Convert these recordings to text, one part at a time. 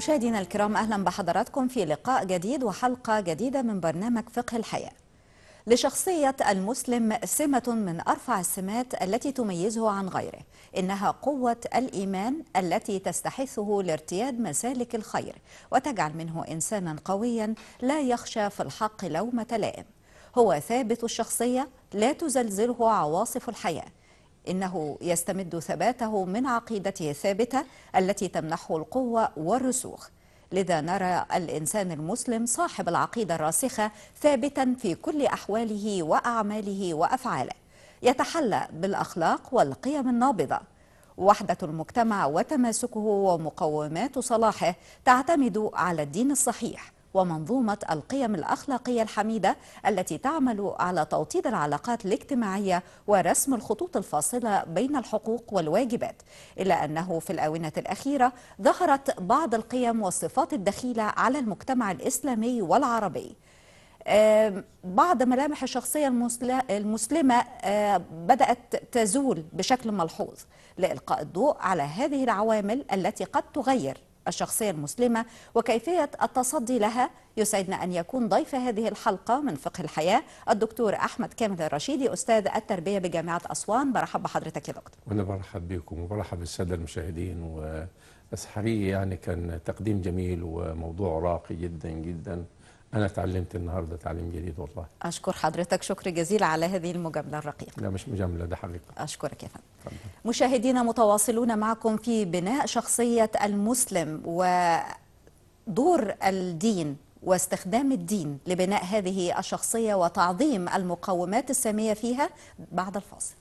مشاهدينا الكرام أهلا بحضراتكم في لقاء جديد وحلقة جديدة من برنامج فقه الحياة لشخصية المسلم سمة من أرفع السمات التي تميزه عن غيره إنها قوة الإيمان التي تستحثه لارتياد مسالك الخير وتجعل منه إنسانا قويا لا يخشى في الحق لومة لائم هو ثابت الشخصية لا تزلزله عواصف الحياة إنه يستمد ثباته من عقيدته الثابتة التي تمنحه القوة والرسوخ لذا نرى الإنسان المسلم صاحب العقيدة الراسخة ثابتا في كل أحواله وأعماله وأفعاله يتحلى بالأخلاق والقيم النابضة وحدة المجتمع وتماسكه ومقومات صلاحه تعتمد على الدين الصحيح ومنظومة القيم الأخلاقية الحميدة التي تعمل على توطيد العلاقات الاجتماعية ورسم الخطوط الفاصلة بين الحقوق والواجبات إلا أنه في الآونة الأخيرة ظهرت بعض القيم والصفات الدخيلة على المجتمع الإسلامي والعربي بعض ملامح الشخصية المسلمة بدأت تزول بشكل ملحوظ لإلقاء الضوء على هذه العوامل التي قد تغير الشخصية المسلمة وكيفية التصدي لها يسعدنا أن يكون ضيف هذه الحلقة من فقه الحياة الدكتور أحمد كامل الرشيدي أستاذ التربية بجامعة أسوان برحب بحضرتك يا دكتور وأنا برحب بكم وبرحب بالسادة المشاهدين و بس حقيقي يعني كان تقديم جميل وموضوع راقي جدا جدا أنا تعلمت النهاردة تعليم جديد والله أشكر حضرتك شكر جزيل على هذه المجاملة الرقيقة لا مش مجاملة ده حقيقة أشكرك يا فندم مشاهدينا متواصلون معكم في بناء شخصية المسلم ودور الدين واستخدام الدين لبناء هذه الشخصية وتعظيم المقومات السامية فيها بعد الفاصل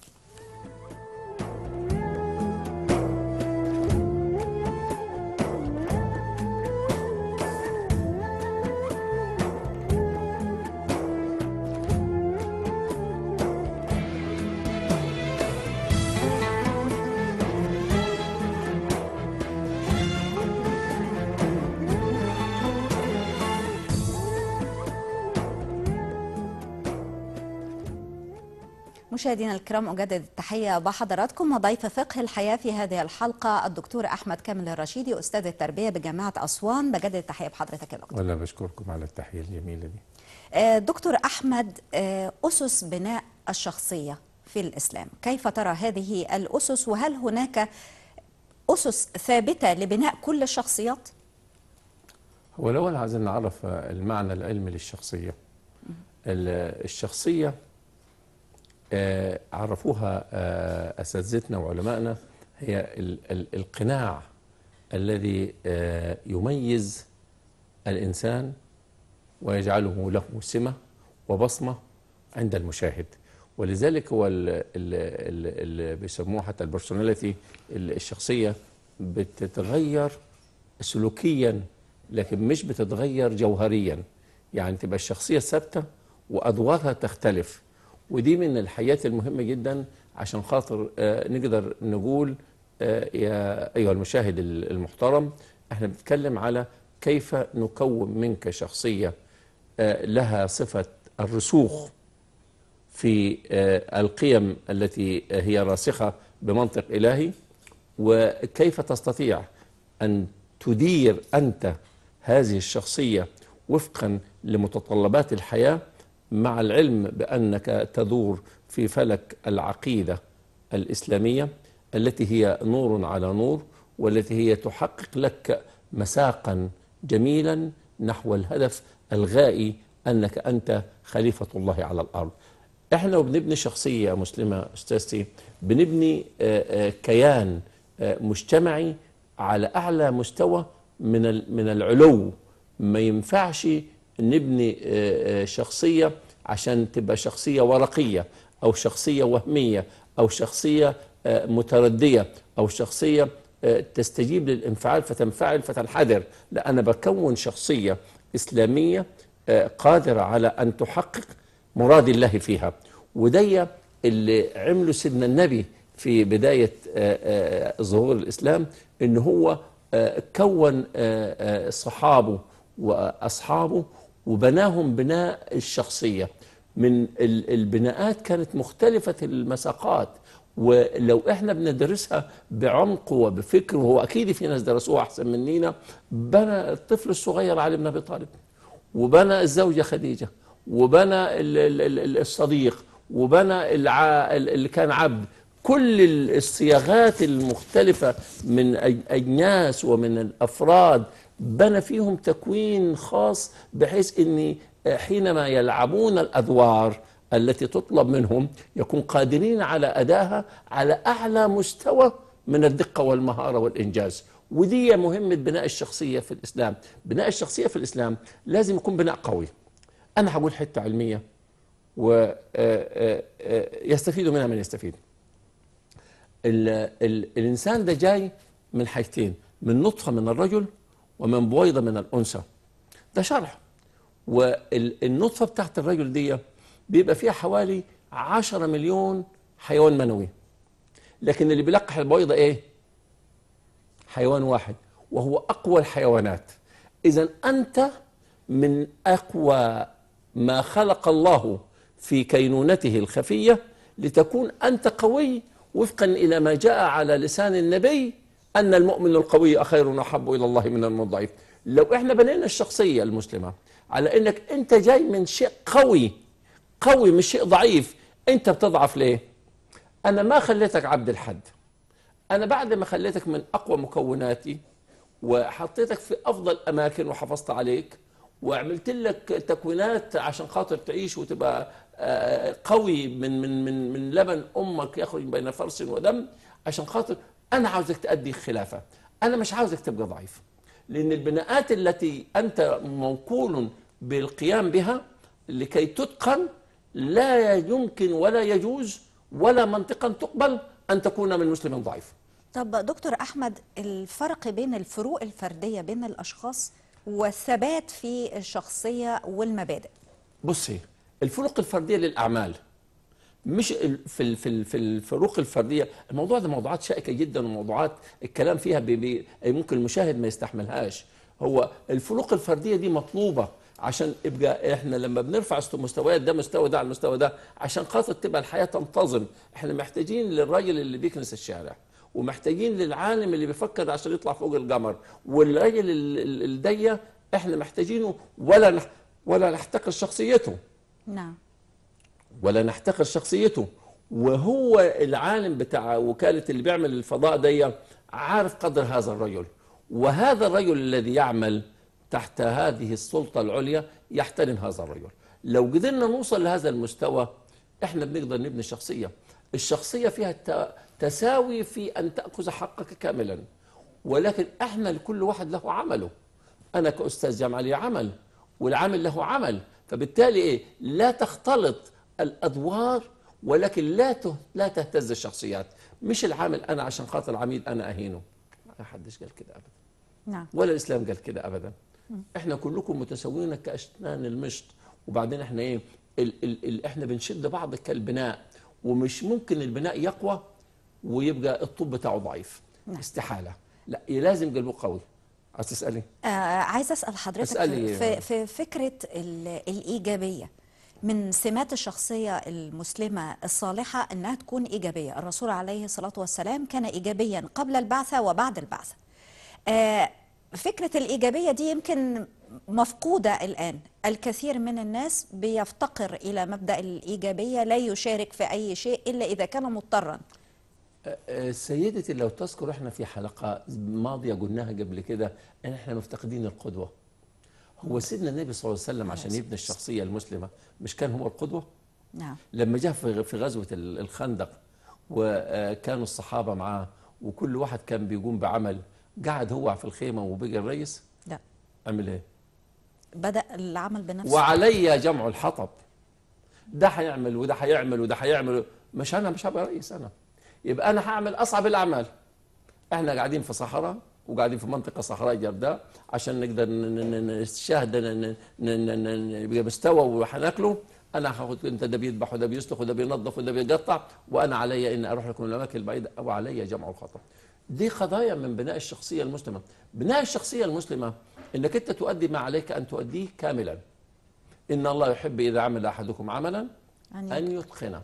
مشاهدينا الكرام أجدد التحية بحضراتكم وضيف فقه الحياة في هذه الحلقة الدكتور أحمد كامل الرشيدي أستاذ التربية بجامعة أسوان بجدد التحية بحضرتك يا دكتور وأنا بشكركم على التحية الجميلة دي دكتور أحمد أسس بناء الشخصية في الإسلام كيف ترى هذه الأسس وهل هناك أسس ثابتة لبناء كل الشخصيات؟ هو الأول عايزين نعرف المعنى العلمي للشخصية الشخصية آه عرفوها آه أساتذتنا وعلمائنا هي ال ال القناع الذي آه يميز الإنسان ويجعله له سمة وبصمة عند المشاهد ولذلك هو اللي بيسموه حتى البرسوناليتي الشخصية بتتغير سلوكيا لكن مش بتتغير جوهريا يعني تبقى الشخصية ثابتة وأدوارها تختلف ودي من الحياة المهمة جدا عشان خاطر آه نقدر نقول آه يا أيها المشاهد المحترم احنا بنتكلم على كيف نكون منك شخصية آه لها صفة الرسوخ في القيم التي هي راسخة بمنطق إلهي وكيف تستطيع أن تدير أنت هذه الشخصية وفقا لمتطلبات الحياة مع العلم بأنك تدور في فلك العقيدة الإسلامية التي هي نور على نور والتي هي تحقق لك مساقا جميلا نحو الهدف الغائي أنك أنت خليفة الله على الأرض احنا وبنبني شخصية مسلمة أستاذتي بنبني كيان مجتمعي على أعلى مستوى من من العلو ما ينفعش نبني شخصية عشان تبقى شخصية ورقية أو شخصية وهمية أو شخصية متردية أو شخصية تستجيب للانفعال فتنفعل فتنحدر لا أنا بكون شخصية إسلامية قادرة على أن تحقق مراد الله فيها ودي اللي عمله سيدنا النبي في بداية ظهور الإسلام إن هو كون صحابه وأصحابه وبناهم بناء الشخصية من البناءات كانت مختلفة المساقات ولو احنا بندرسها بعمق وبفكر وهو اكيد في ناس درسوها احسن مننا بنى الطفل الصغير علي بن ابي طالب وبنى الزوجه خديجه وبنى ال- ال- ال- الصديق وبنى الع... اللي كان عبد كل الصياغات المختلفة من أج- أجناس ومن الأفراد بنى فيهم تكوين خاص بحيث أن حينما يلعبون الأدوار التي تطلب منهم يكون قادرين على أدائها على أعلى مستوى من الدقة والمهارة والإنجاز ودي مهمة بناء الشخصية في الإسلام بناء الشخصية في الإسلام لازم يكون بناء قوي أنا هقول حتة علمية ويستفيد منها من يستفيد ال ال الإنسان ده جاي من حاجتين من نطفة من الرجل ومن بويضة من الأنثى ده شرح والنطفة بتاعت الرجل دي بيبقى فيها حوالي عشرة مليون حيوان منوي لكن اللي بيلقح البويضة ايه حيوان واحد وهو أقوى الحيوانات إذا أنت من أقوى ما خلق الله في كينونته الخفية لتكون أنت قوي وفقا إلى ما جاء على لسان النبي أن المؤمن القوي خير وأحب إلى الله من المؤمن الضعيف لو إحنا بنينا الشخصية المسلمة على أنك أنت جاي من شيء قوي قوي مش شيء ضعيف أنت بتضعف ليه أنا ما خليتك عبد الحد أنا بعد ما خليتك من أقوى مكوناتي وحطيتك في أفضل أماكن وحافظت عليك وعملت لك تكوينات عشان خاطر تعيش وتبقى آه، قوي من من من من لبن امك يخرج بين فرس ودم عشان خاطر انا عاوزك تأدي خلافه انا مش عاوزك تبقى ضعيف لان البناءات التي انت موكول بالقيام بها لكي تتقن لا يمكن ولا يجوز ولا منطقا تقبل ان تكون من مسلم ضعيف طب دكتور أحمد الفرق بين الفروق الفردية بين الأشخاص والثبات في الشخصية والمبادئ بصي الفروق الفرديه للاعمال مش ال- في ال- في ال- في الفروق الفرديه الموضوع ده موضوعات شائكه جدا وموضوعات الكلام فيها بي بي ممكن المشاهد ما يستحملهاش هو الفروق الفرديه دي مطلوبه عشان يبقى احنا لما بنرفع است- مستويات ده مستوى ده على المستوى ده عشان خاطر تبقى الحياه تنتظم احنا محتاجين للراجل اللي بيكنس الشارع ومحتاجين للعالم اللي بيفكر عشان يطلع فوق القمر والراجل ال- ال- الضيق احنا محتاجينه ولا نح ولا نحتقر شخصيته نعم ولا نحتقر شخصيته وهو العالم بتاع وكالة اللي بيعمل الفضاء دي عارف قدر هذا الرجل وهذا الرجل الذي يعمل تحت هذه السلطة العليا يحترم هذا الرجل لو قدرنا نوصل لهذا المستوى احنا بنقدر نبني شخصية الشخصية فيها الت- تساوي في أن تأخذ حقك كاملا ولكن احنا لكل واحد له عمله انا كاستاذ جامعه لي عمل والعامل له عمل فبالتالي ايه لا تختلط الادوار ولكن لا ته- لا تهتز الشخصيات مش العامل انا عشان خاطر العميد انا اهينه ما حدش قال كده ابدا نعم ولا الاسلام قال كده ابدا احنا كلكم متساويين كاشنان المشط وبعدين احنا ايه ال ال ال احنا بنشد بعض كالبناء ومش ممكن البناء يقوى ويبقى الطوب بتاعه ضعيف استحاله لا لازم قلبه قوي عايز تسالي آه عايزه اسال حضرتك اسألي. في, في فكره ال- الايجابيه من سمات الشخصيه المسلمه الصالحه انها تكون ايجابيه الرسول عليه الصلاه والسلام كان ايجابيا قبل البعثه وبعد البعثه آه فكره الايجابيه دي يمكن مفقوده الان الكثير من الناس بيفتقر الى مبدا الايجابيه لا يشارك في اي شيء الا اذا كان مضطرا آه، سيدتي لو تذكر احنا في حلقة ماضية قلناها قبل كده ان احنا مفتقدين القدوة هو سيدنا النبي صلى الله عليه وسلم عشان يبني الشخصية المسلمة مش كان هو القدوة نعم لما جاء في في غزوة ال- الخندق وكانوا الصحابة معاه وكل واحد كان بيقوم بعمل قعد هو في الخيمة وبقى الرئيس لا عمل ايه بدا العمل بنفسه وعلي جمع الحطب ده هيعمل وده هيعمل وده هيعمل مش انا مش هبقى رئيس انا يبقى انا هعمل اصعب الاعمال احنا قاعدين في صحراء وقاعدين في منطقه صحراء جرداء عشان نقدر ن- ن- ن- نشاهد ن- ن- ن- ن- يبقى مستوى وهناكله انا هاخد انت ده بيذبح وده بيسلخ وده بينظف وده بيقطع وانا علي ان اروح لكم الاماكن البعيده او علي جمع الخطب دي قضايا من بناء الشخصيه المسلمه بناء الشخصيه المسلمه انك انت تؤدي ما عليك ان تؤديه كاملا ان الله يحب اذا عمل احدكم عملا أن ان يتقنه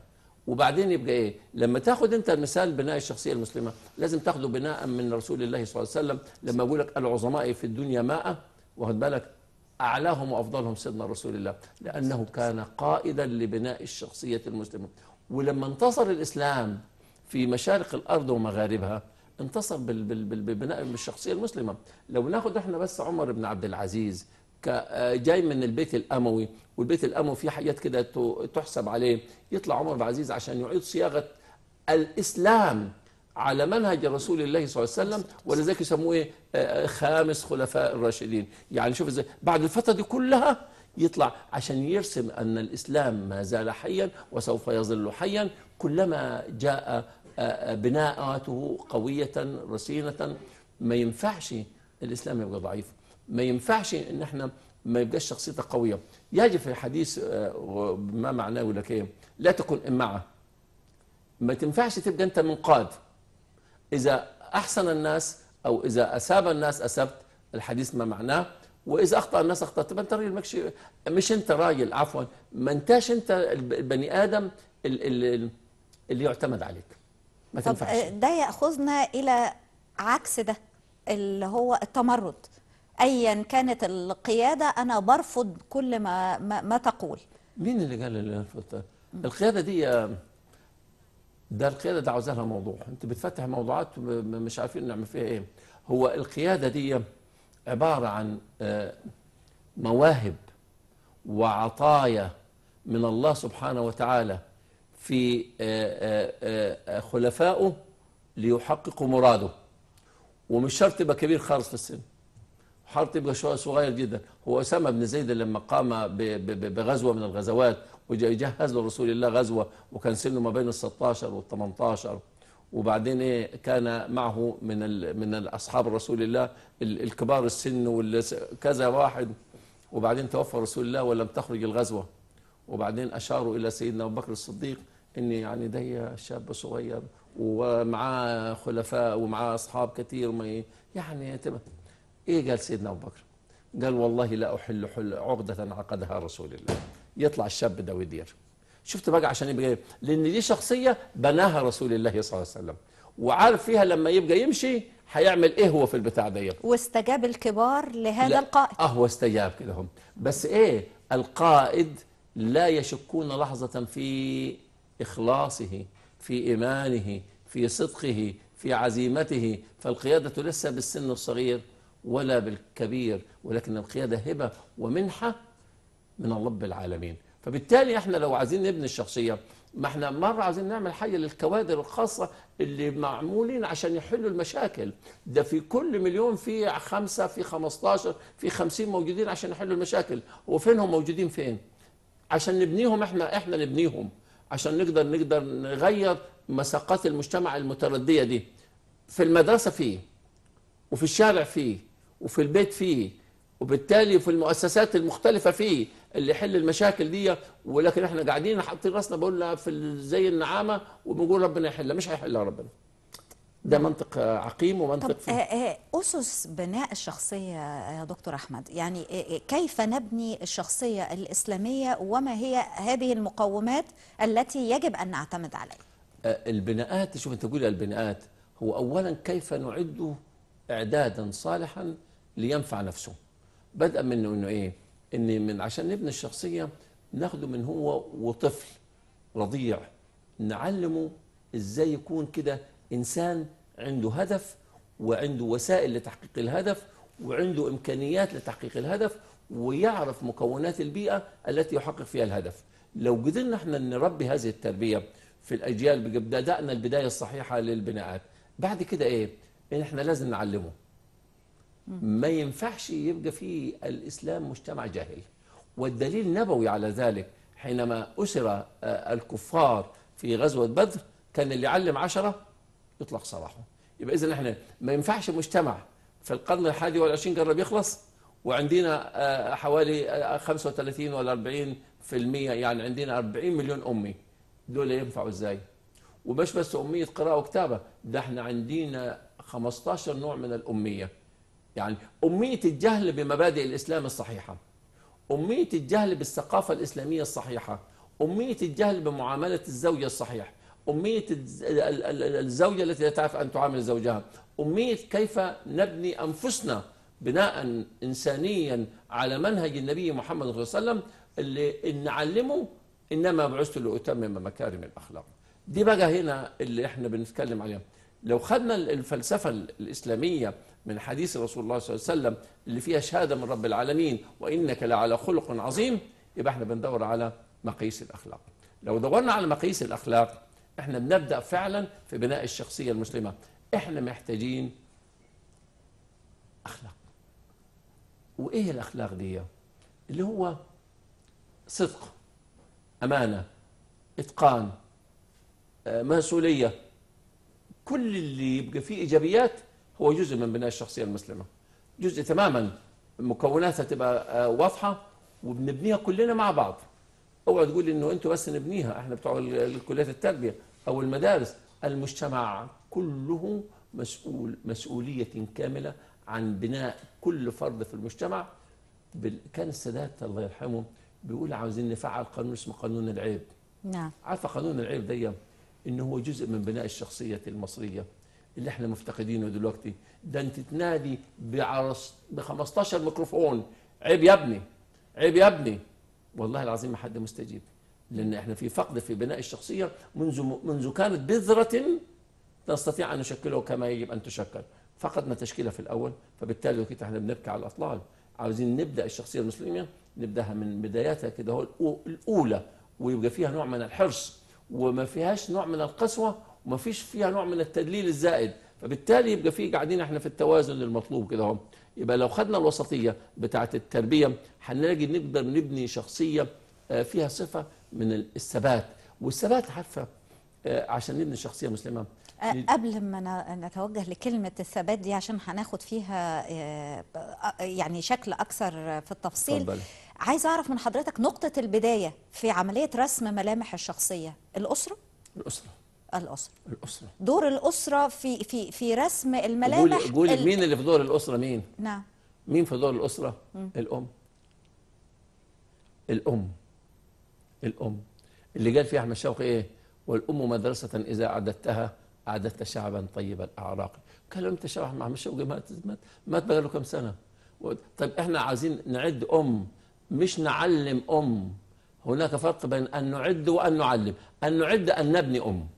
وبعدين يبقى ايه لما تاخد انت المثال بناء الشخصيه المسلمه لازم تاخده بناء من رسول الله صلى الله عليه وسلم لما يقول لك العظماء في الدنيا ماء واخد بالك اعلاهم وافضلهم سيدنا رسول الله لانه كان قائدا لبناء الشخصيه المسلمه ولما انتصر الاسلام في مشارق الارض ومغاربها انتصر بال- بال- بال- ببناء الشخصيه المسلمه لو ناخد احنا بس عمر بن عبد العزيز ك- آه، جاي من البيت الاموي والبيت الاموي فيه حاجات كده ت- تحسب عليه يطلع عمر بن عبد العزيز عشان يعيد صياغه الاسلام على منهج رسول الله صلى الله عليه وسلم ولذلك يسموه ايه آه، خامس خلفاء الراشدين يعني شوف ازاي بعد الفتره دي كلها يطلع عشان يرسم ان الاسلام ما زال حيا وسوف يظل حيا كلما جاء آه، آه، بناءاته قويه رصينه ما ينفعش الاسلام يبقى ضعيف ما ينفعش ان احنا ما يبقاش شخصيته قويه يجي في حديث آه، ما معناه يقول لك ايه لا تكن امعه ما تنفعش تبقى انت منقاد اذا احسن الناس او اذا اساب الناس اسبت الحديث ما معناه واذا اخطا الناس اخطات طب انت راجل مكش مش انت راجل عفوا ما انتاش انت الب- البني ادم ال- ال- اللي يعتمد عليك ما طب تنفعش آه، ده ياخذنا الى عكس ده اللي هو التمرد ايا كانت القياده انا برفض كل ما ما, ما تقول مين اللي قال اللي الفت- القياده دي ده القياده ده عاوزة لها موضوع انت بتفتح موضوعات م- م- مش عارفين نعمل فيها ايه هو القياده دي عباره عن آه، مواهب وعطايا من الله سبحانه وتعالى في آه، آه، آه، خلفائه ليحققوا مراده ومش شرط يبقى كبير خالص في السن حرب يبقى شوية صغير جدا هو أسامة بن زيد لما قام ب- ب- ب- بغزوة من الغزوات وجهز لرسول الله غزوة وكان سنه ما بين ال 16 وال 18 وبعدين ايه كان معه من ال من اصحاب رسول الله ال- الكبار السن وكذا واحد وبعدين توفى رسول الله ولم تخرج الغزوه وبعدين اشاروا الى سيدنا ابو بكر الصديق ان يعني ده شاب صغير ومعاه خلفاء ومعاه اصحاب كثير ما ي- يعني تبقى ايه قال سيدنا ابو بكر؟ قال والله لا احل حل عقده عقدها رسول الله يطلع الشاب ده ويدير شفت بقى عشان يبقى ايه؟ لان دي شخصيه بناها رسول الله صلى الله عليه وسلم وعارف فيها لما يبقى يمشي هيعمل ايه هو في البتاع ديت واستجاب الكبار لهذا لا، القائد اه هو استجاب كده هم بس ايه القائد لا يشكون لحظة في إخلاصه في إيمانه في صدقه في عزيمته فالقيادة ليس بالسن الصغير ولا بالكبير ولكن القيادة هبة ومنحة من رب العالمين فبالتالي احنا لو عايزين نبني الشخصيه ما احنا مره عايزين نعمل حاجه للكوادر الخاصه اللي معمولين عشان يحلوا المشاكل ده في كل مليون في خمسه في 15 في 50 موجودين عشان يحلوا المشاكل وفينهم موجودين فين عشان نبنيهم احنا احنا نبنيهم عشان نقدر نقدر نغير مساقات المجتمع المترديه دي في المدرسه فيه وفي الشارع فيه وفي البيت فيه وبالتالي في المؤسسات المختلفة فيه اللي يحل المشاكل دي ولكن احنا قاعدين حاطين راسنا بقول لها في ال- زي النعامة وبنقول ربنا يحلها مش هيحلها ربنا ده منطق آه، عقيم طب ومنطق آه، فيه آه، أسس بناء الشخصية يا دكتور أحمد يعني آه، آه، كيف نبني الشخصية الإسلامية وما هي هذه المقومات التي يجب أن نعتمد عليها آه، البناءات شوف انت تقول البناءات هو اولا كيف نعده اعدادا صالحا لينفع نفسه بدءا من انه ايه ان من عشان نبني الشخصيه ناخده من هو وطفل رضيع نعلمه ازاي يكون كده انسان عنده هدف وعنده وسائل لتحقيق الهدف وعنده امكانيات لتحقيق الهدف ويعرف مكونات البيئه التي يحقق فيها الهدف لو قدرنا احنا نربي هذه التربيه في الاجيال بدانا البدايه الصحيحه للبناءات بعد كده ايه ان احنا لازم نعلمه ما ينفعش يبقى في الإسلام مجتمع جاهل والدليل النبوي على ذلك حينما أسر آه، الكفار في غزوة بدر كان اللي يعلم عشرة يطلق سراحه يبقى إذا احنا ما ينفعش مجتمع في القرن الحادي والعشرين قرب يخلص وعندنا آه، حوالي آه، 35 ولا 40 في المية يعني عندنا 40 مليون أمي دول ينفعوا إزاي ومش بس أمية قراءة وكتابة ده احنا عندنا 15 نوع من الأمية يعني أمية الجهل بمبادئ الإسلام الصحيحة أمية الجهل بالثقافة الإسلامية الصحيحة أمية الجهل بمعاملة الزوجة الصحيح أمية الز- ال- ال- ال- الزوجة التي لا تعرف أن تعامل زوجها أمية كيف نبني أنفسنا بناء إنسانيا على منهج النبي محمد صلى الله عليه وسلم اللي إن نعلمه إنما بعثت لأتمم مكارم الأخلاق دي بقى هنا اللي احنا بنتكلم عليها لو خدنا الفلسفة الإسلامية من حديث رسول الله صلى الله عليه وسلم اللي فيها شهادة من رب العالمين وإنك لعلى خلق عظيم يبقى احنا بندور على مقاييس الأخلاق لو دورنا على مقاييس الأخلاق احنا بنبدأ فعلا في بناء الشخصية المسلمة احنا محتاجين أخلاق وإيه الأخلاق دي اللي هو صدق أمانة إتقان آه، مسؤولية كل اللي يبقى فيه إيجابيات هو جزء من بناء الشخصية المسلمة جزء تماما مكوناتها تبقى آه، واضحة وبنبنيها كلنا مع بعض اوعى تقول انه انتوا بس نبنيها احنا بتوع ال- ال- كليات التربيه او المدارس المجتمع كله مسؤول مسؤوليه كامله عن بناء كل فرد في المجتمع بال- كان السادات الله يرحمه بيقول عاوزين نفعل قانون اسمه قانون العيب نعم عارفه قانون العيب دي انه هو جزء من بناء الشخصيه المصريه اللي احنا مفتقدينه دلوقتي ده انت تنادي بعرس ب 15 ميكروفون عيب يا ابني عيب يا ابني والله العظيم ما حد مستجيب لان احنا في فقد في بناء الشخصيه منذ منذ كانت بذره نستطيع ان نشكله كما يجب ان تشكل فقدنا تشكيلها في الاول فبالتالي كده احنا بنبكي على الاطلال عاوزين نبدا الشخصيه المسلمه نبداها من بداياتها كده هو الأو- الاولى ويبقى فيها نوع من الحرص وما فيهاش نوع من القسوه وما فيش فيها نوع من التدليل الزائد فبالتالي يبقى في قاعدين احنا في التوازن المطلوب كده اهو يبقى لو خدنا الوسطيه بتاعه التربيه هنلاقي نقدر نبني شخصيه آه، فيها صفه من الثبات والثبات عارفه آه، عشان نبني شخصيه مسلمه أه، قبل ما ن- نتوجه لكلمة الثبات دي عشان هناخد فيها أه، أه، يعني شكل أكثر في التفصيل اتفضلي. عايز أعرف من حضرتك نقطة البداية في عملية رسم ملامح الشخصية الأسرة الاسره الأسرة الاسره دور الأسرة في في في رسم قولي الملامح قولي ال- مين اللي في دور الاسره مين نعم مين في دور الاسره الام الام الام اللي قال فيها احمد شوقي ايه والام مدرسه اذا اعددتها اعددت شعبا طيب الاعراق قال له انت شبح احمد شوقي مات مات مات بقى له كم سنه و- طيب احنا عايزين نعد ام مش نعلم ام هناك فرق بين ان نعد وان نعلم ان نعد ان نبني ام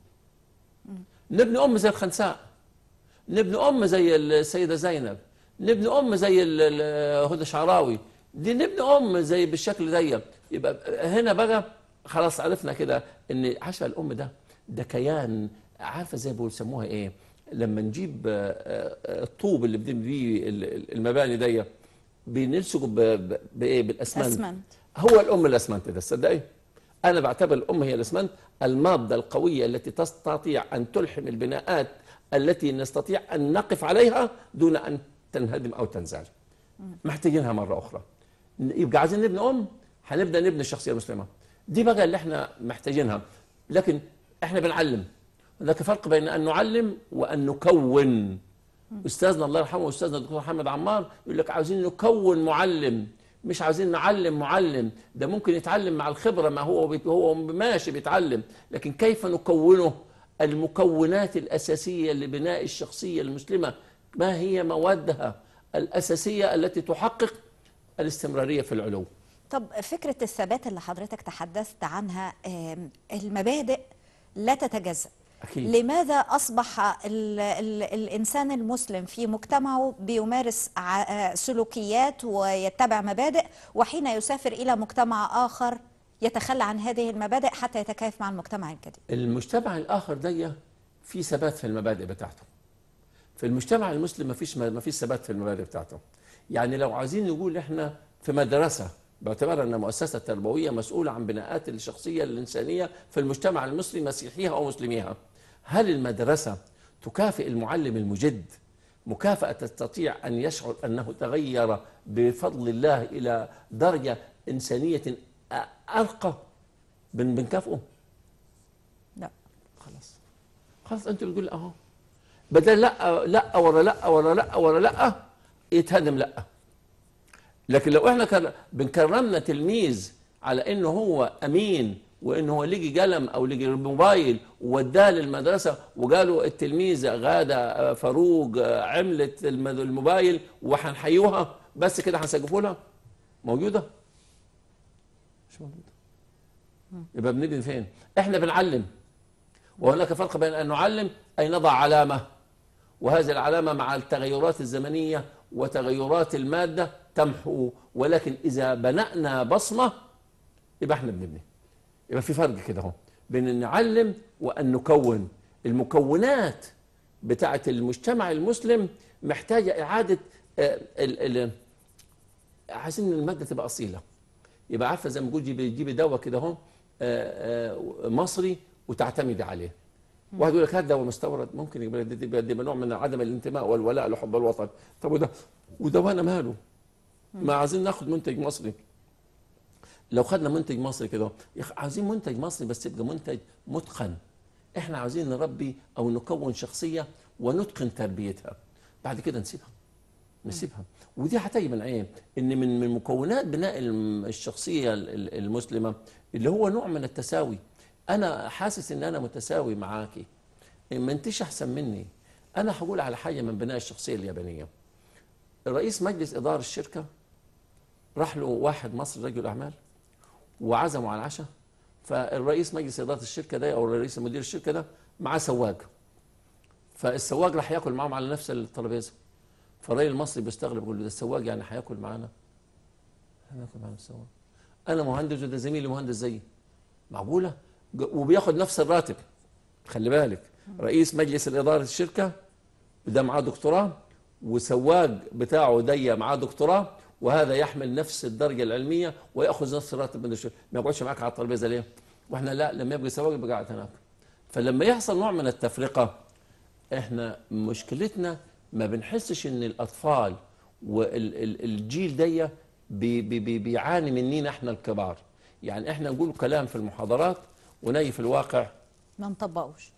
نبني ام زي الخنساء نبني ام زي السيده زينب نبني ام زي ال- ال- هدى شعراوي دي نبني ام زي بالشكل ده يبقى هنا بقى خلاص عرفنا كده ان عشا الام ده ده كيان عارفه زي ما بيسموها ايه لما نجيب آه، آه، الطوب اللي بنبني بيه ال- ال- المباني دي بنلصقه ب- ب- بايه بالاسمنت أسمنت. هو الام الاسمنت ده تصدقي انا بعتبر الام هي الاسمنت الماده القويه التي تستطيع ان تلحم البناءات التي نستطيع ان نقف عليها دون ان تنهدم او تنزال محتاجينها مره اخرى يبقى عايزين نبني ام هنبدا نبني الشخصيه المسلمه دي بقى اللي احنا محتاجينها لكن احنا بنعلم هناك فرق بين ان نعلم وان نكون استاذنا الله يرحمه استاذنا الدكتور محمد عمار يقول لك عاوزين نكون معلم مش عاوزين نعلم معلم ده ممكن يتعلم مع الخبره ما هو بي هو ماشي بيتعلم لكن كيف نكونه المكونات الاساسيه لبناء الشخصيه المسلمه ما هي موادها الاساسيه التي تحقق الاستمراريه في العلو طب فكرة الثبات اللي حضرتك تحدثت عنها آم، المبادئ لا تتجزأ أكيد. لماذا أصبح ال ال الإنسان المسلم في مجتمعه بيمارس ع- آه، سلوكيات ويتبع مبادئ وحين يسافر إلى مجتمع آخر يتخلى عن هذه المبادئ حتى يتكيف مع المجتمع الجديد المجتمع الاخر ده في ثبات في المبادئ بتاعته في المجتمع المسلم ما فيش ما فيش ثبات في المبادئ بتاعته يعني لو عايزين نقول احنا في مدرسه باعتبار ان مؤسسه تربويه مسؤوله عن بناءات الشخصيه الانسانيه في المجتمع المصري مسيحيها او مسلميها هل المدرسه تكافئ المعلم المجد مكافأة تستطيع أن يشعر أنه تغير بفضل الله إلى درجة إنسانية أرقى بن- بنكافئه لا خلاص خلاص انت بتقول اهو بدل لا لا ورا لا ورا لا ورا لا يتهدم لا لكن لو احنا كان بنكرمنا تلميذ على انه هو امين وان هو لقي قلم او لقي موبايل ووداه للمدرسه وقالوا التلميذه غاده آه، فاروق آه، عملت الم- الموبايل وهنحيوها بس كده هنسقفوا لها موجوده مش موجوده يبقى بنبني فين احنا بنعلم وهناك فرق بين ان نعلم اي نضع علامه وهذه العلامه مع التغيرات الزمنيه وتغيرات الماده تمحو ولكن اذا بنانا بصمه يبقى احنا بنبني يبقى في فرق كده اهو بين ان نعلم وان نكون المكونات بتاعه المجتمع المسلم محتاجه اعاده آه، ال ال عايزين ان الماده تبقى اصيله يبقى عارفه زي ما بيقول جيبي جيبي دواء كده اهو آه، آه، مصري وتعتمدي عليه واحد يقول لك هات دواء مستورد ممكن يبقى ده- ده ده نوع من عدم الانتماء والولاء لحب الوطن طب وده ودوانا ماله ما عايزين ناخد منتج مصري لو خدنا منتج مصري كده يا أخي عايزين منتج مصري بس يبقى منتج متقن احنا عاوزين نربي او نكون شخصيه ونتقن تربيتها بعد كده نسيبها نسيبها ودي هتيجي من ايه ان من من مكونات بناء الم- الشخصيه ال- ال- المسلمه اللي هو نوع من التساوي انا حاسس ان انا متساوي معاكي ما انتش احسن مني انا هقول على حاجه من بناء الشخصيه اليابانيه رئيس مجلس اداره الشركه راح له واحد مصري رجل اعمال وعزمه على العشاء فالرئيس مجلس اداره الشركه ده او رئيس مدير الشركه ده معاه سواق فالسواق راح ياكل معاهم على نفس الترابيزه فالراجل المصري بيستغرب يقول له ده السواق يعني هياكل معانا هناكل معانا السواق انا مهندس وده زميلي مهندس زيي معقوله ج- وبياخد نفس الراتب خلي بالك رئيس مجلس الاداره الشركه ده معاه دكتوراه وسواق بتاعه ده معاه دكتوراه وهذا يحمل نفس الدرجه العلميه وياخذ نفس الراتب من الشركه ما يقعدش معاك على الترابيزه ليه؟ واحنا لا لما يبقى سواق يبقى قاعد هناك فلما يحصل نوع من التفرقه احنا مشكلتنا ما بنحسش ان الاطفال والجيل ده بي بي بي بيعاني مننا احنا الكبار يعني احنا نقول كلام في المحاضرات ونيجي في الواقع ما نطبقوش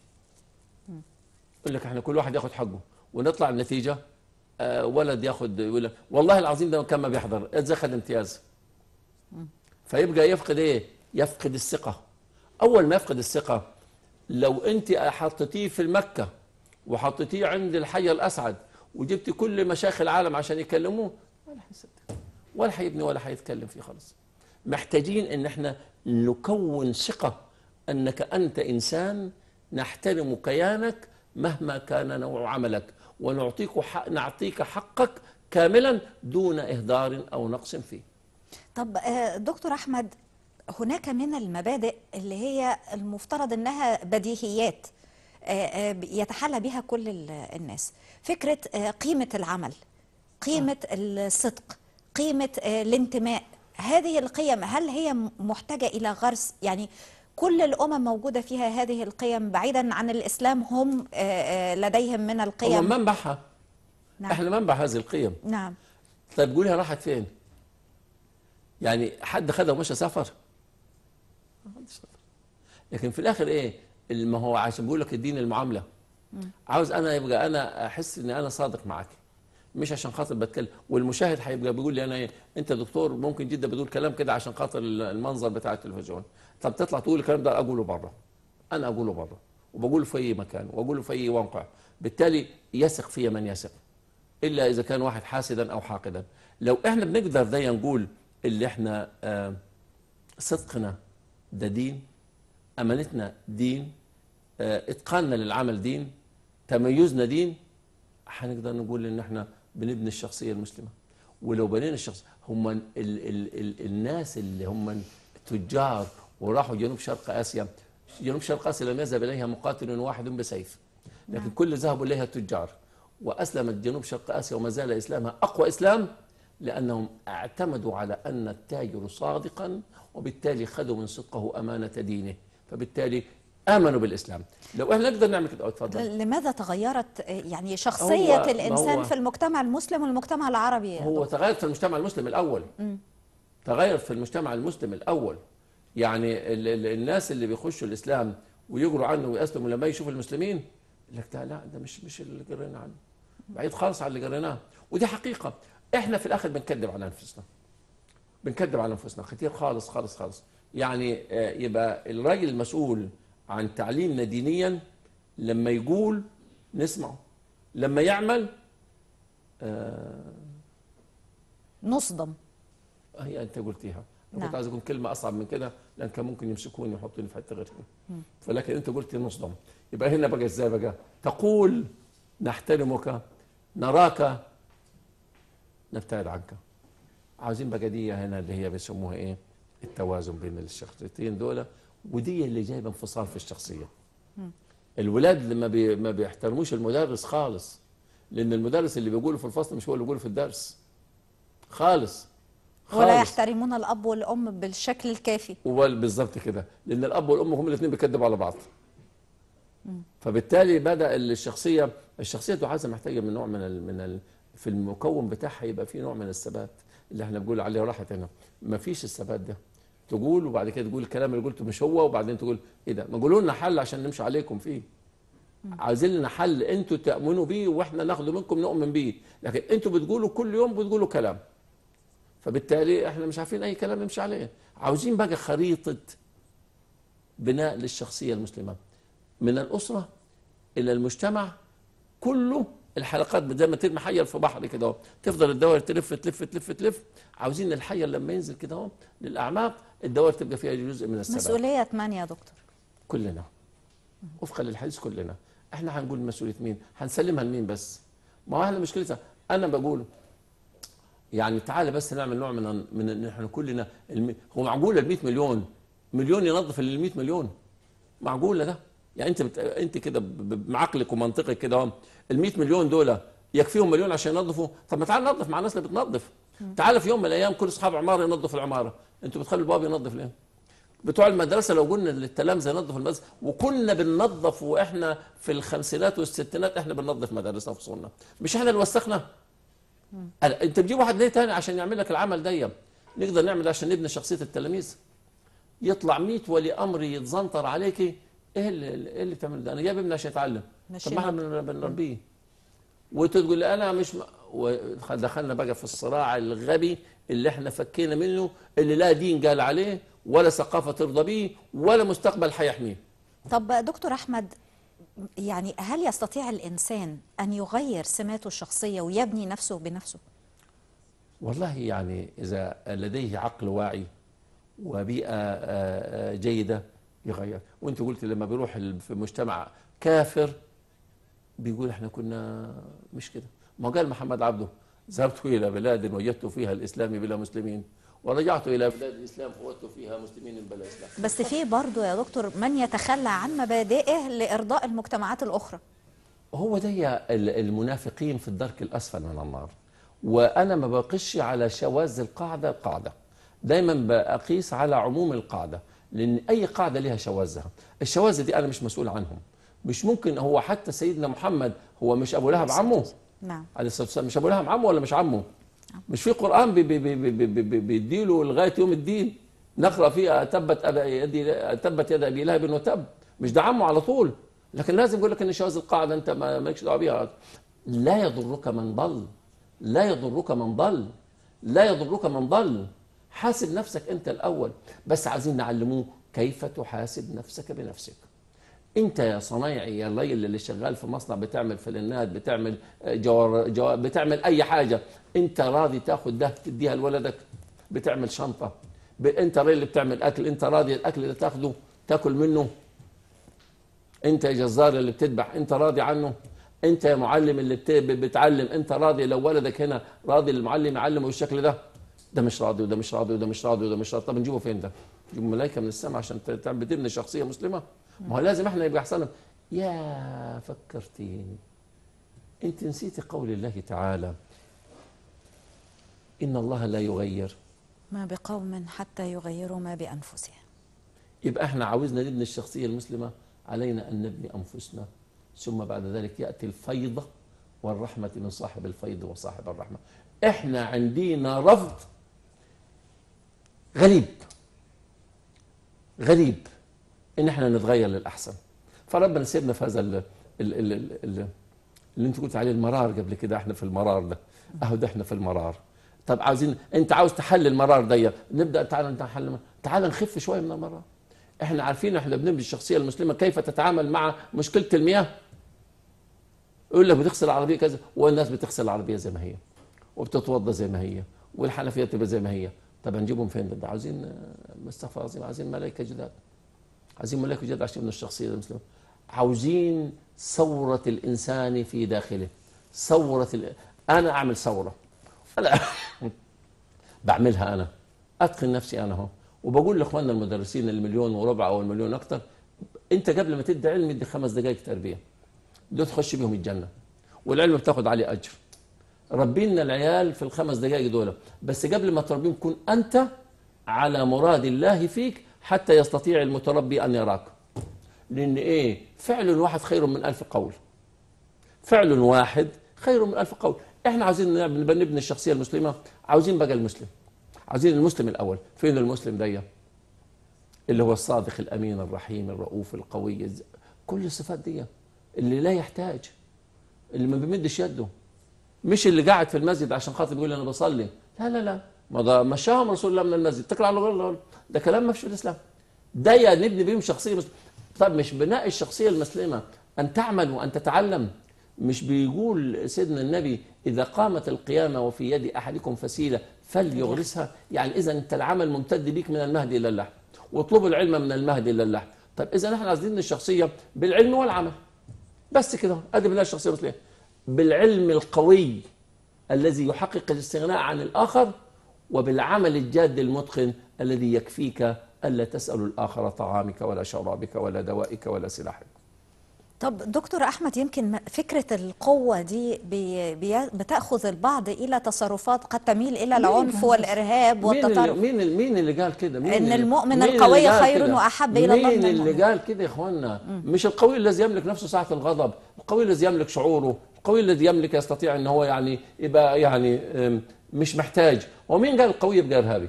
يقول لك احنا كل واحد ياخد حقه ونطلع النتيجه آه ولد ياخد يقول لك والله العظيم ده كان ما بيحضر ازاي خد امتياز فيبقى يفقد ايه يفقد الثقه اول ما يفقد الثقه لو انت حطيتيه في المكه وحطيتيه عند الحي الاسعد وجبت كل مشايخ العالم عشان يكلموه ولا هيصدق ولا هيبني ولا هيتكلم فيه خالص محتاجين ان احنا نكون ثقه انك انت انسان نحترم كيانك مهما كان نوع عملك ونعطيك حق نعطيك حقك كاملا دون اهدار او نقص فيه طب آه، دكتور احمد هناك من المبادئ اللي هي المفترض انها بديهيات آه، آه، يتحلى بها كل ال- الناس فكره آه، قيمه العمل قيمه الصدق قيمه آه، الانتماء هذه القيم هل هي م- محتاجه الى غرس يعني كل الامم موجوده فيها هذه القيم بعيدا عن الاسلام هم آه، آه، لديهم من هو القيم منبعها نعم احنا منبع هذه القيم نعم طيب قولها راحت فين يعني حد خدها ومشى سافر ما حدش سافر لكن في الاخر ايه ما هو عشان بيقول لك الدين المعامله عاوز انا يبقى انا احس ان انا صادق معاك مش عشان خاطر بتكلم والمشاهد هيبقى بيقول لي انا ايه انت دكتور ممكن جدا بتقول كلام كده عشان خاطر المنظر بتاع التلفزيون طب تطلع تقول الكلام ده اقوله بره انا اقوله بره وبقوله في اي مكان واقوله في اي موقع بالتالي يثق في من يثق الا اذا كان واحد حاسدا او حاقدا لو احنا بنقدر ده نقول اللي احنا آه صدقنا ده دين امانتنا دين آه اتقاننا للعمل دين تميزنا دين هنقدر نقول ان احنا بنبني الشخصيه المسلمه ولو بنينا الشخص هم ال ال ال الناس اللي هم التجار وراحوا جنوب شرق اسيا جنوب شرق اسيا لم يذهب اليها مقاتل واحد بسيف لكن نعم. كل ذهبوا اليها التجار واسلمت جنوب شرق اسيا وما زال اسلامها اقوى اسلام لانهم اعتمدوا على ان التاجر صادقا وبالتالي خذوا من صدقه امانه دينه فبالتالي امنوا بالاسلام لو احنا نقدر نعمل كده أه، اتفضل لماذا تغيرت آه، يعني شخصية هو- الإنسان هو- في المجتمع المسلم والمجتمع العربي يا هو دكتور؟ تغير في المجتمع المسلم الاول تغير في المجتمع المسلم الاول يعني ال ال الناس اللي بيخشوا الاسلام ويجروا عنه ويسلموا لما يشوفوا المسلمين يقول لك ده لا ده مش مش اللي قرينا عنه بعيد خالص عن اللي قريناه ودي حقيقه احنا في الاخر بنكذب على انفسنا بنكذب على انفسنا كتير خالص خالص خالص يعني آه، يبقى الراجل المسؤول عن تعليمنا دينيا لما يقول نسمعه لما يعمل نصدم هي انت قلتيها انا نعم. كنت عايز اقول كلمه اصعب من كده لان كان ممكن يمسكوني ويحطوني في حته غيرها فلكن انت قلتي نصدم يبقى هنا بقى ازاي بقى تقول نحترمك نراك نبتعد عنك عاوزين بقى دي هنا اللي هي بيسموها ايه التوازن بين الشخصيتين دول ودي اللي جايبه انفصال في الشخصيه الولاد لما بي ما بيحترموش المدرس خالص لان المدرس اللي بيقوله في الفصل مش هو اللي بيقوله في الدرس خالص ولا خالص يحترمون الأب والأم بالشكل الكافي وال- بالظبط كده لان الاب والام هم الاثنين بيكذبوا على بعض فبالتالي بدا الشخصيه الشخصيه تعازى محتاجه من نوع من ال من ال في المكون بتاعها يبقى في نوع من الثبات اللي احنا بنقول عليه راحه هنا ما فيش الثبات ده تقول وبعد كده تقول الكلام اللي قلته مش هو وبعدين تقول ايه ده ما قولوا لنا حل عشان نمشي عليكم فيه عايزين لنا حل انتوا تامنوا بيه واحنا ناخده منكم نؤمن بيه لكن انتوا بتقولوا كل يوم بتقولوا كلام فبالتالي احنا مش عارفين اي كلام نمشي عليه عاوزين بقى خريطه بناء للشخصيه المسلمه من الاسره الى المجتمع كله الحلقات زي ما ترمي حيه في بحر كده اهو تفضل الدوائر تلف تلف تلف تلف عاوزين الحيه لما ينزل كده اهو للاعماق الدوائر تبقى فيها جزء من الثبات مسؤولية من يا دكتور كلنا وفقا للحديث كلنا احنا هنقول مسؤوليه مين هنسلمها لمين بس ما هو احنا مشكلتنا انا بقول يعني تعالى بس نعمل نوع من من ان احنا كلنا الم... هو معقول ال 100 مليون مليون ينظف ال 100 مليون معقوله ده يعني انت بت... انت كده ب- ب- بعقلك ومنطقك كده اهو ال 100 مليون دول يكفيهم مليون عشان ينظفوا طب ما تعال ننظف مع الناس اللي بتنظف تعال في يوم من الايام كل اصحاب عماره ينظفوا العماره انتوا بتخلوا الباب ينظف ليه بتوع المدرسه لو قلنا للتلامذه ينظفوا المدرسه وكنا بننظف واحنا في الخمسينات والستينات احنا بننظف مدارسنا وفصولنا مش احنا اللي وسخنا أنا- انت بتجيب واحد ليه تاني عشان يعمل لك العمل ده نقدر نعمل ده عشان نبني شخصيه التلاميذ يطلع 100 ولي امر يتزنطر عليكي ايه اللي, ايه اللي بتعمل ده انا جايب ابني عشان يتعلم ماشي طب ما احنا بن- بنربيه وتقول لي انا مش م... ودخلنا بقى في الصراع الغبي اللي احنا فكينا منه اللي لا دين قال عليه ولا ثقافه ترضى بيه ولا مستقبل هيحميه طب دكتور أحمد يعني هل يستطيع الإنسان أن يغير سماته الشخصية ويبني نفسه بنفسه؟ والله يعني إذا لديه عقل واعي وبيئة آه، آه، جيدة يغير وانت قلت لما بيروح ال- في مجتمع كافر بيقول احنا كنا مش كده ما قال محمد عبده ذهبت إلى بلاد وجدت فيها الإسلام بلا مسلمين ورجعت إلى بلاد الإسلام فوجدت فيها مسلمين بلا إسلام بس في برضه يا دكتور من يتخلى عن مبادئه لإرضاء المجتمعات الأخرى هو ده ال- المنافقين في الدرك الأسفل من النار وأنا ما بقيسش على شواذ القاعدة قاعدة دايما بقيس على عموم القاعدة لأن أي قاعدة لها شواذها الشواذ دي أنا مش مسؤول عنهم مش ممكن هو حتى سيدنا محمد هو مش أبو لهب عمه نعم عليه الصلاة والسلام مش أبو لهب عمه ولا مش عمه مش في قرآن بي- بي- بي- بي- بي- بي- بي- بيديله لغاية يوم الدين نقرأ فيها تبت أبا يدي تبت يد أبي لهب وتب مش ده عمه على طول لكن لازم يقول لك ان شواذ القاعده انت ما مالكش دعوه بيها لا يضرك من ضل لا يضرك من ضل لا يضرك من ضل حاسب نفسك انت الاول بس عايزين نعلموه كيف تحاسب نفسك بنفسك انت يا صنايعي يا الليل اللي شغال في مصنع بتعمل فلنات بتعمل جوار جوار بتعمل اي حاجه انت راضي تاخد ده تديها لولدك بتعمل شنطه ب... انت راجل اللي بتعمل اكل انت راضي الاكل اللي تاخده تاكل منه انت يا جزار اللي بتذبح انت راضي عنه انت يا معلم اللي بت... بتعلم انت راضي لو ولدك هنا راضي المعلم يعلمه بالشكل ده ده مش راضي وده مش راضي وده مش راضي وده مش راضي طب نجيبه فين ده؟ نجيبه ملائكه من السماء عشان ت- تعمل بتبني شخصيه مسلمه ما هو لازم احنا يبقى احسن يا فكرتيني انت نسيتي قول الله تعالى ان الله لا يغير ما بقوم حتى يغيروا ما بأنفسهم يبقى احنا عاوزنا نبني الشخصيه المسلمه علينا ان نبني انفسنا ثم بعد ذلك ياتي الفيض والرحمه من صاحب الفيض وصاحب الرحمه احنا عندنا رفض غريب غريب ان احنا نتغير للاحسن فربنا سيبنا في هذا ال ال ال ال ال اللي انت قلت عليه المرار قبل كده احنا في المرار ده اهو ده احنا في المرار طب عاوزين انت عاوز تحل المرار ده نبدا تعالى نحل تعال نخف شويه من المره احنا عارفين احنا بنبني الشخصيه المسلمه كيف تتعامل مع مشكله المياه يقول لك بتغسل العربيه كذا والناس بتغسل العربيه زي ما هي وبتتوضى زي ما هي والحنفيه تبقى زي ما هي طب هنجيبهم فين ده عاوزين آه، مستغفر عظيم عايزين ملائكه جداد عايزين ملائكه جداد عشان يبنوا الشخصيه المسلمه عاوزين ثوره الانسان في داخله ثوره ال... انا اعمل ثوره انا بعملها انا اتقن نفسي انا اهو وبقول لاخواننا المدرسين المليون وربع او المليون اكتر انت قبل ما تدي علم ادي خمس دقائق تربيه دول تخش بيهم الجنه والعلم بتاخد عليه اجر ربينا العيال في الخمس دقائق دول بس قبل ما تربيهم كن انت على مراد الله فيك حتى يستطيع المتربي ان يراك لان ايه فعل واحد خير من الف قول فعل واحد خير من ألف قول احنا عاوزين نبقى نبني الشخصيه المسلمه عاوزين بقى المسلم عاوزين المسلم الاول فين المسلم ده اللي هو الصادق الامين الرحيم الرؤوف القوي الز- كل الصفات دي اللي لا يحتاج اللي ما بيمدش يده مش اللي قاعد في المسجد عشان خاطر بيقول انا بصلي لا لا لا ما ده مشاهم رسول الله من المسجد اتكل على الله ده كلام ما فيش في الاسلام ده يا نبني بيهم شخصيه مسلمه طب مش بناء الشخصيه المسلمه ان تعمل وان تتعلم مش بيقول سيدنا النبي اذا قامت القيامه وفي يد احدكم فسيله فليغرسها يعني اذا انت العمل ممتد بيك من المهد الى اللحم واطلبوا العلم من المهد الى اللحم طب اذا احنا عايزين الشخصيه بالعلم والعمل بس كده ادي بناء الشخصيه المسلمه بالعلم القوي الذي يحقق الاستغناء عن الآخر وبالعمل الجاد المتقن الذي يكفيك ألا تسأل الآخر طعامك ولا شرابك ولا دوائك ولا سلاحك طب دكتور احمد يمكن م- فكره القوه دي بي بي بتاخذ البعض الى تصرفات قد تميل الى العنف والارهاب مين اللي, والتطرف مين, اللي مين اللي قال كده مين إن اللي المؤمن مين اللي القوي قال خير كده؟ وأحب إلى الله مين من اللي المؤمن. قال كده يا اخوانا مش القوي الذي يملك نفسه ساعة الغضب القوي الذي يملك شعوره القوي الذي يملك يستطيع ان هو يعني يبقى يعني أم، مش محتاج ومين قال القوي يبقى ارهابي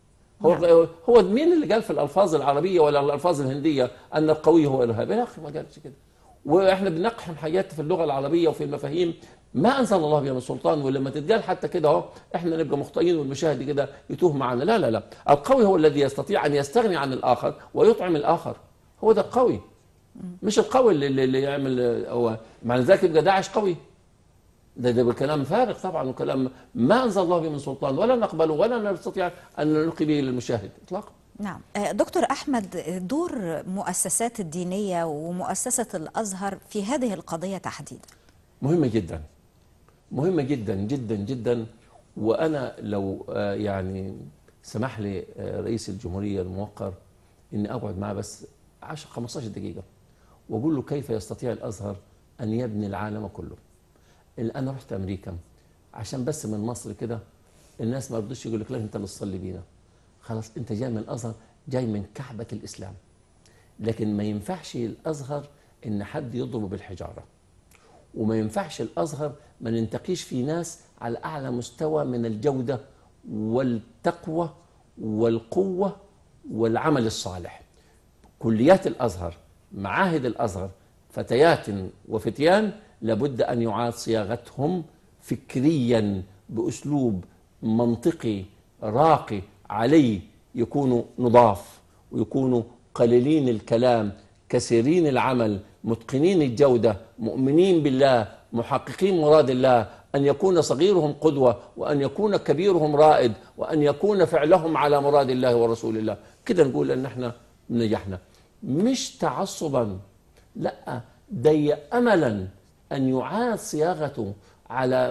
هو هو مين اللي قال في الالفاظ العربيه ولا الالفاظ الهنديه ان القوي هو ارهابي يا اخي ما قالش كده واحنا بنقحم حاجات في اللغه العربيه وفي المفاهيم ما انزل الله بها من سلطان ولما تتقال حتى كده اهو احنا نبقى مخطئين والمشاهد كده يتوه معنا لا لا لا القوي هو الذي يستطيع ان يستغني عن الاخر ويطعم الاخر هو ده القوي مش القوي اللي, اللي اللي يعمل هو معنى ذلك يبقى داعش قوي ده ده كلام فارغ طبعا وكلام ما انزل الله به من سلطان ولا نقبله ولا نستطيع ان نلقي به للمشاهد اطلاقا نعم آه، دكتور احمد دور مؤسسات الدينيه ومؤسسه الازهر في هذه القضيه تحديدا مهمة جدا مهمة جدا جدا جدا وأنا لو آه، يعني سمح لي آه، رئيس الجمهورية الموقر إني أقعد معه بس 10 15 دقيقة وأقول له كيف يستطيع الأزهر أن يبني العالم كله اللي أنا رحت أمريكا عشان بس من مصر كده الناس ما رضوش يقول لك لا أنت اللي تصلي بينا خلاص أنت جاي من الأزهر جاي من كعبة الإسلام لكن ما ينفعش الأزهر إن حد يضربه بالحجارة وما ينفعش الازهر ما ننتقيش في ناس على اعلى مستوى من الجوده والتقوى والقوه والعمل الصالح كليات الازهر معاهد الازهر فتيات وفتيان لابد ان يعاد صياغتهم فكريا باسلوب منطقي راقي علي يكونوا نضاف ويكونوا قليلين الكلام كثيرين العمل متقنين الجودة مؤمنين بالله محققين مراد الله أن يكون صغيرهم قدوة وأن يكون كبيرهم رائد وأن يكون فعلهم على مراد الله ورسول الله كده نقول أن احنا نجحنا مش تعصبا لا ده أملا أن يعاد صياغته على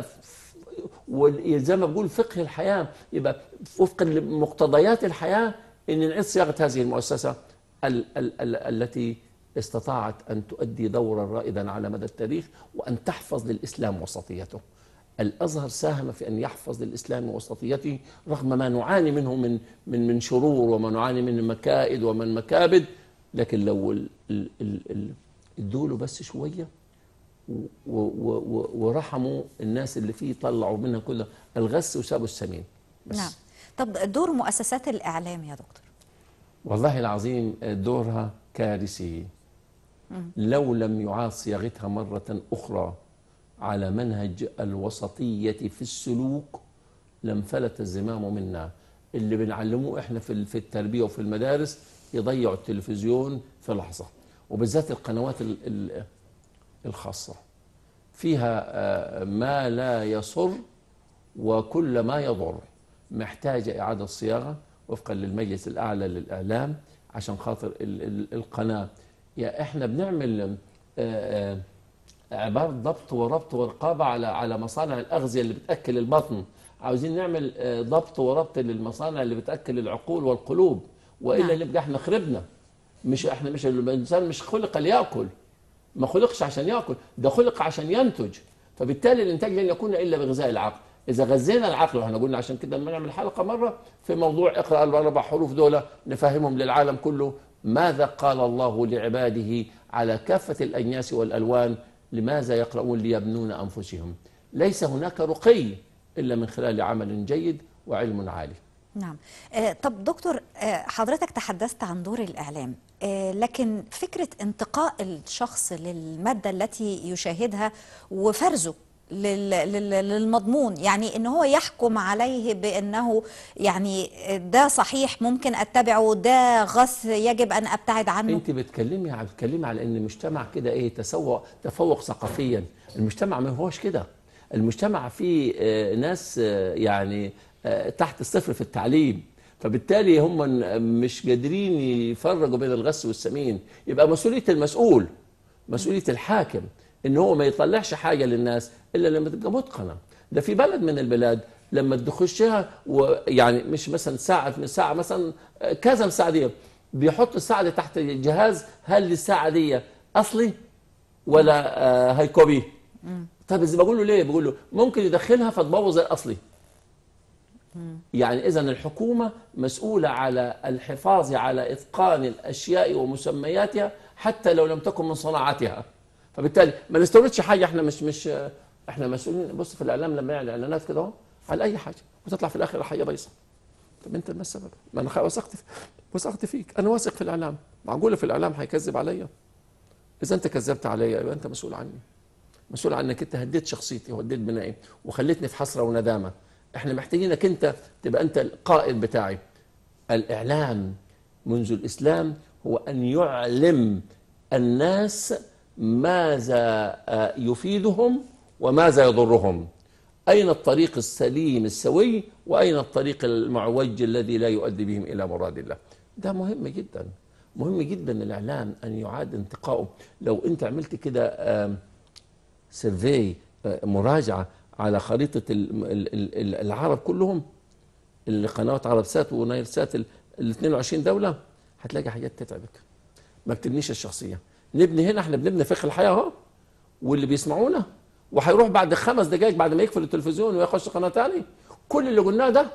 وزي ما بقول فقه الحياة يبقى وفق مقتضيات الحياة أن نعيد صياغة هذه المؤسسة ال ال ال التي استطاعت أن تؤدي دورا رائدا على مدى التاريخ وأن تحفظ للإسلام وسطيته الأزهر ساهم في أن يحفظ للإسلام وسطيته رغم ما نعاني منه من من من شرور وما نعاني من مكائد ومن مكابد لكن لو ال- ال- ال- ال- ادوا له بس شويه و- و- و- ورحموا الناس اللي فيه طلعوا منها كل الغث وسابوا السمين بس نعم طب دور مؤسسات الاعلام يا دكتور والله العظيم دورها كارثي لو لم يعاد صياغتها مرة أخرى على منهج الوسطية في السلوك لانفلت الزمام منا اللي بنعلموه احنا في ال- في التربيه وفي المدارس يضيعوا التلفزيون في لحظه وبالذات القنوات ال- ال- الخاصه فيها آه، ما لا يصر وكل ما يضر محتاجة إعادة صياغة وفقا للمجلس الأعلى للإعلام عشان خاطر ال ال القناة يا إحنا بنعمل آه، آه، عبارة ضبط وربط ورقابة على على مصانع الأغذية اللي بتأكل البطن عاوزين نعمل آه، ضبط وربط للمصانع اللي بتأكل العقول والقلوب وإلا نعم. نبقى إحنا خربنا مش إحنا مش الإنسان مش خلق ليأكل ما خلقش عشان ياكل ده خلق عشان ينتج فبالتالي الانتاج لن يكون الا بغذاء العقل اذا غذينا العقل واحنا قلنا عشان كده لما نعمل حلقه مره في موضوع اقرا الاربع حروف دول نفهمهم للعالم كله ماذا قال الله لعباده على كافه الاجناس والالوان لماذا يقرؤون ليبنون انفسهم ليس هناك رقي الا من خلال عمل جيد وعلم عالي نعم آه، طب دكتور آه، حضرتك تحدثت عن دور الإعلام آه، لكن فكرة انتقاء الشخص للمادة التي يشاهدها وفرزه لل- لل- للمضمون يعني ان هو يحكم عليه بانه يعني ده صحيح ممكن اتبعه ده غث يجب ان ابتعد عنه انت بتكلمي على بتكلمي على ان المجتمع كده ايه تسوق تفوق ثقافيا المجتمع ما هوش كده المجتمع فيه آه، ناس آه، يعني آه، تحت الصفر في التعليم فبالتالي هم ن- مش قادرين يفرقوا بين الغث والسمين يبقى مسؤوليه المسؤول مسؤوليه الحاكم ان هو ما يطلعش حاجه للناس الا لما تبقى متقنه ده في بلد من البلاد لما تخشها ويعني مش مثلا ساعه من ساعه مثلا آه، كذا ساعه دي بيحط الساعه دي تحت جهاز هل الساعه دي اصلي ولا آه، هاي كوبي طب إذا بقول له ليه بقول له ممكن يدخلها فتبوظ الاصلي يعني اذا الحكومه مسؤوله على الحفاظ على اتقان الاشياء ومسمياتها حتى لو لم تكن من صناعتها فبالتالي ما نستوردش حاجه احنا مش مش احنا مسؤولين بص في الاعلام لما يعمل اعلانات كده اهو على اي حاجه وتطلع في الاخر حاجه بايظه طب انت ما السبب؟ ما انا وثقت في- وثقت فيك انا واثق في الاعلام معقوله في الاعلام هيكذب عليا اذا انت كذبت عليا يبقى انت مسؤول عني مسؤول عنك انت هديت شخصيتي وهديت بنائي وخليتني في حسره وندامه احنا محتاجينك انت تبقى انت القائد بتاعي الاعلام منذ الاسلام هو ان يعلم الناس ماذا آه، يفيدهم وماذا يضرهم اين الطريق السليم السوي واين الطريق المعوج الذي لا يؤدي بهم الى مراد الله ده مهم جدا مهم جدا الاعلام ان يعاد انتقائه لو انت عملت كده آم، سيرفي آه، مراجعه على خريطه ال- ال- ال- العرب كلهم القنوات عرب سات ونايل سات ال ال 22 دوله هتلاقي حاجات تتعبك ما بتبنيش الشخصيه نبني هنا احنا بنبني فقه الحياه اهو واللي بيسمعونا وهيروح بعد خمس دقائق بعد ما يقفل التلفزيون ويخش قناه تاني كل اللي قلناه ده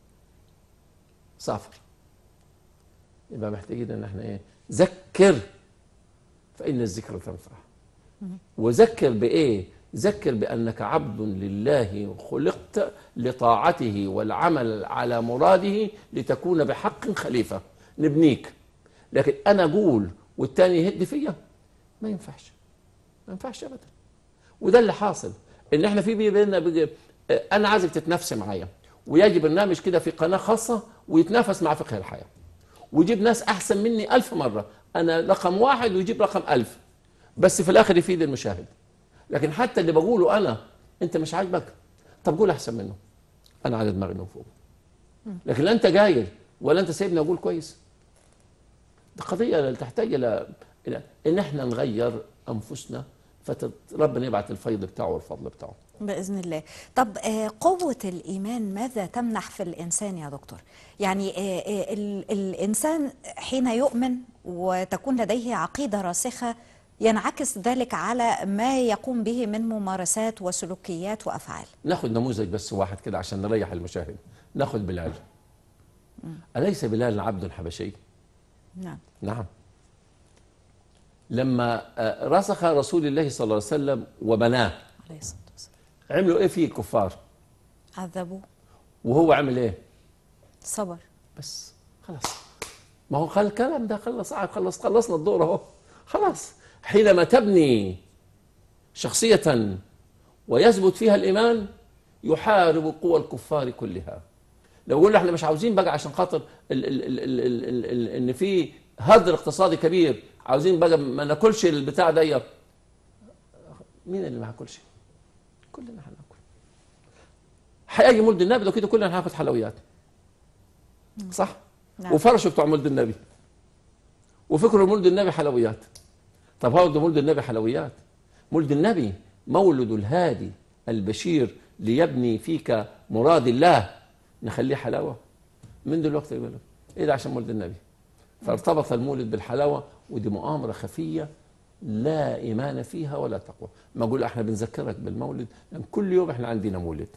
صفر يبقى محتاجين ان احنا ايه ذكر فان الذكر تنفع وذكر بايه ذكر بانك عبد لله خلقت لطاعته والعمل على مراده لتكون بحق خليفه نبنيك لكن انا اقول والتاني يهد فيا ما ينفعش ما ينفعش ابدا وده اللي حاصل ان احنا في بينا بيجي انا عايزك تتنافسي معايا ويجي برنامج كده في قناه خاصه ويتنافس مع فقه الحياه ويجيب ناس احسن مني ألف مره انا رقم واحد ويجيب رقم ألف بس في الاخر يفيد المشاهد لكن حتى اللي بقوله انا انت مش عاجبك طب قول احسن منه انا على دماغي من فوق لكن لا انت جايل ولا انت سايبني اقول كويس دي قضيه تحتاج الى الى ان احنا نغير انفسنا فربنا يبعت الفيض بتاعه والفضل بتاعه بإذن الله طب آه، قوة الإيمان ماذا تمنح في الإنسان يا دكتور يعني آه، آه، ال- الإنسان حين يؤمن وتكون لديه عقيدة راسخة ينعكس ذلك على ما يقوم به من ممارسات وسلوكيات وأفعال ناخد نموذج بس واحد كده عشان نريح المشاهد ناخد بلال أليس بلال عبد حبشي نعم نعم لما آه، رسخ رسول الله صلى الله عليه وسلم وبناه عليه الصلاة والسلام عملوا ايه فيه الكفار عذبوا وهو عمل ايه صبر بس خلاص ما هو خل الكلام ده خلص خلص خلصنا الدور اهو خلاص حينما تبني شخصية ويثبت فيها الإيمان يحارب قوى الكفار كلها لو قلنا احنا مش عاوزين بقى عشان خاطر ال ال ال ال ال ال ال ان في هدر اقتصادي كبير عاوزين بقى ما ناكلش البتاع ده مين اللي ما هياكلش؟ كلنا هناكل هيجي مولد النبي ده كده كلنا هناخد حلويات صح؟ نعم. وفرشوا بتوع مولد النبي وفكروا مولد النبي حلويات طب هو ده مولد النبي حلويات مولد النبي مولد الهادي البشير ليبني فيك مراد الله نخليه حلاوه من دلوقتي يقول لك ايه ده عشان مولد النبي فارتبط المولد بالحلاوه ودي مؤامره خفيه لا ايمان فيها ولا تقوى ما اقول احنا بنذكرك بالمولد لان كل يوم احنا عندنا مولد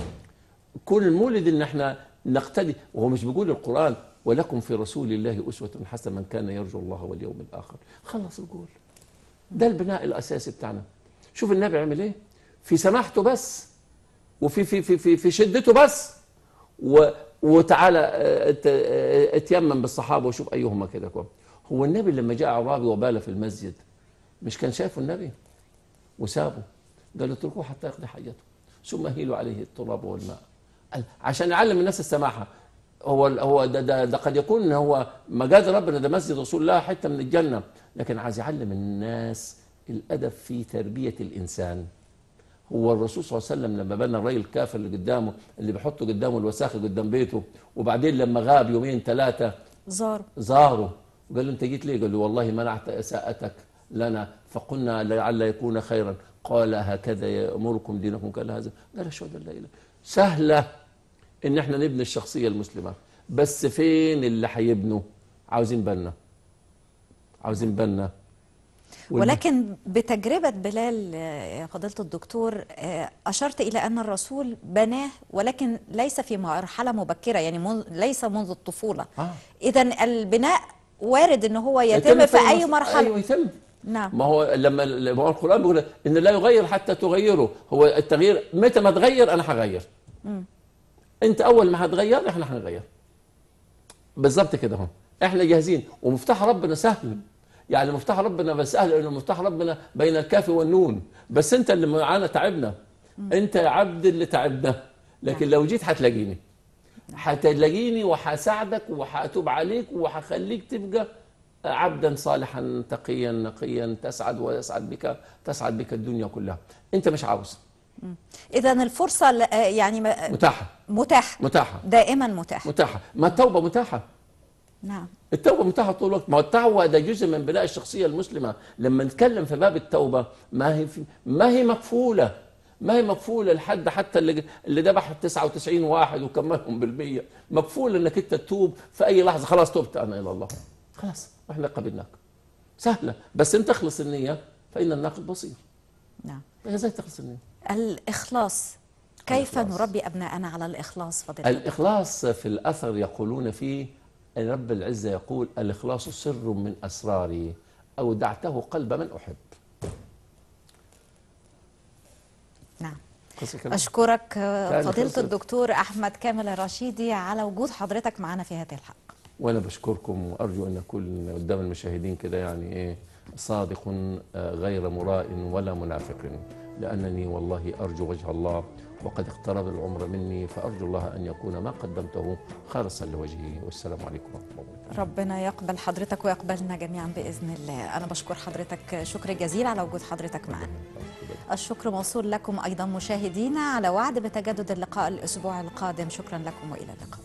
كل المولد ان احنا نقتدي وهو مش بيقول القران ولكم في رسول الله اسوه حسنه من كان يرجو الله واليوم الاخر خلص القول ده البناء الاساسي بتاعنا شوف النبي عمل ايه في سماحته بس وفي في في في, في شدته بس و وتعالى اه، ات- اه، اتيمم بالصحابه وشوف ايهما كده كويس هو النبي لما جاء اعرابي وبال في المسجد مش كان شايفه النبي وسابه قال اتركوه حتى يقضي حاجته ثم هيلوا عليه التراب والماء قال عشان يعلم الناس السماحه هو هو ده, ده, ده قد يكون إن هو مجاز ربنا ده مسجد رسول الله حته من الجنه لكن عايز يعلم الناس الادب في تربيه الانسان هو الرسول صلى الله عليه وسلم لما بنى الراجل الكافر اللي قدامه اللي بيحطه قدامه الوساخه قدام بيته وبعدين لما غاب يومين ثلاثه زار زاره وقال له انت جيت ليه؟ قال له والله منعت اساءتك لنا فقلنا لعل يكون خيرا قال هكذا يامركم دينكم قال هذا قال اشهد ان لا اله سهله ان احنا نبني الشخصيه المسلمه بس فين اللي هيبنوا؟ عاوزين بنا عاوزين بنا والم- ولكن بتجربة بلال آه، يا فضيلة الدكتور آه، أشرت إلى أن الرسول بناه ولكن ليس في مرحلة مبكرة يعني منذ ليس منذ الطفولة آه. إذا البناء وارد أن هو يتم في أي المس- مرحلة ايوه يتم نعم ما هو لما لما هو القران بيقول ان لا يغير حتى تغيره هو التغيير متى ما تغير انا هغير انت اول ما هتغير احنا هنغير بالظبط كده اهو احنا جاهزين ومفتاح ربنا سهل يعني مفتاح ربنا بس سهل لانه مفتاح ربنا بين الكاف والنون بس انت اللي معانا تعبنا انت يا عبد اللي تعبنا لكن لو جيت هتلاقيني هتلاقيني وهساعدك وهتوب عليك وهخليك تبقى عبدا صالحا تقيا نقيا تسعد ويسعد بك تسعد بك الدنيا كلها انت مش عاوز إذا الفرصة ل- آه، يعني ما- متاحه متاحة متاحه دائما متاحة متاحه ما التوبه متاحه نعم التوبه متاحه طول الوقت ما هو التوبه ده جزء من بناء الشخصيه المسلمه لما نتكلم في باب التوبه ما هي في ما هي مقفوله ما هي مقفوله لحد حتى اللي اللي ذبح 99 واحد وكملهم بالمية مقفول انك انت تتوب في اي لحظه خلاص تبت انا الى الله خلاص احنا قبلناك سهله بس انت اخلص النيه فان الناقد بصير نعم ازاي تخلص النيه الإخلاص كيف الإخلاص. نربي أبناءنا على الإخلاص فضيلة الإخلاص في الأثر يقولون فيه أن رب العزة يقول الإخلاص سر من أسراري أودعته قلب من أحب نعم قصة كلام. أشكرك آه، كان فضيلة خلصت. الدكتور أحمد كامل الرشيدي على وجود حضرتك معنا في هذه الحلقة وأنا بشكركم وأرجو أن أكون قدام المشاهدين كده يعني إيه صادق آه، غير مراء ولا منافق لأنني والله أرجو وجه الله وقد اقترب العمر مني فأرجو الله أن يكون ما قدمته خالصا لوجهه والسلام عليكم ورحمة الله وبركاته ربنا يقبل حضرتك ويقبلنا جميعا بإذن الله أنا بشكر حضرتك شكر جزيل على وجود حضرتك معنا الشكر موصول لكم أيضا مشاهدينا على وعد بتجدد اللقاء الأسبوع القادم شكرا لكم وإلى اللقاء